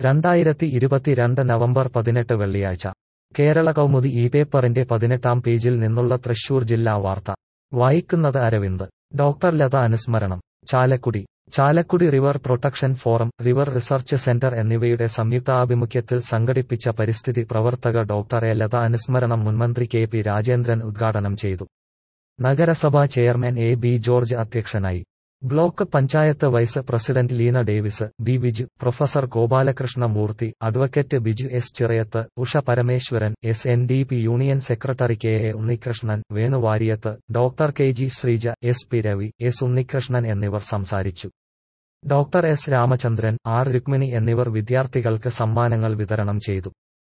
രണ്ടായിരത്തി ഇരുപത്തിരണ്ട് നവംബർ പതിനെട്ട് വെള്ളിയാഴ്ച കേരള കൗമുദി ഈ പേപ്പറിന്റെ പതിനെട്ടാം പേജിൽ നിന്നുള്ള തൃശൂർ ജില്ലാ വാർത്ത വായിക്കുന്നത് അരവിന്ദ് ഡോക്ടർ ലത അനുസ്മരണം Chalakudy Chalakudy river protection forum river research centre എന്നിവയുടെ സംയുക്താഭിമുഖ്യത്തിൽ സംഘടിപ്പിച്ച പരിസ്ഥിതി പ്രവർത്തക ഡോക്ടർ എ ലത അനുസ്മരണം മുൻമന്ത്രി കെ പി രാജേന്ദ്രൻ ഉദ്ഘാടനം ചെയ്തു നഗരസഭാ ചെയർമാൻ എ ബി ജോർജ് അധ്യക്ഷനായി block panchayat vice president Leena Davis B Biju professor Gopalakrishna Murthy advocate Biju S Chirayath Usha Parameswaran S N D P union secretary K A Unnikrishnan Venuvariyath doctor K G Sreeja S P Ravi S Unnikrishnan എന്നിവർ സംസാരിച്ചു doctor S Ramachandran R Rukmini എന്നിവർ വിദ്യാർത്ഥികൾക്ക് സമ്മാനങ്ങൾ വിതരണം ചെയ്തു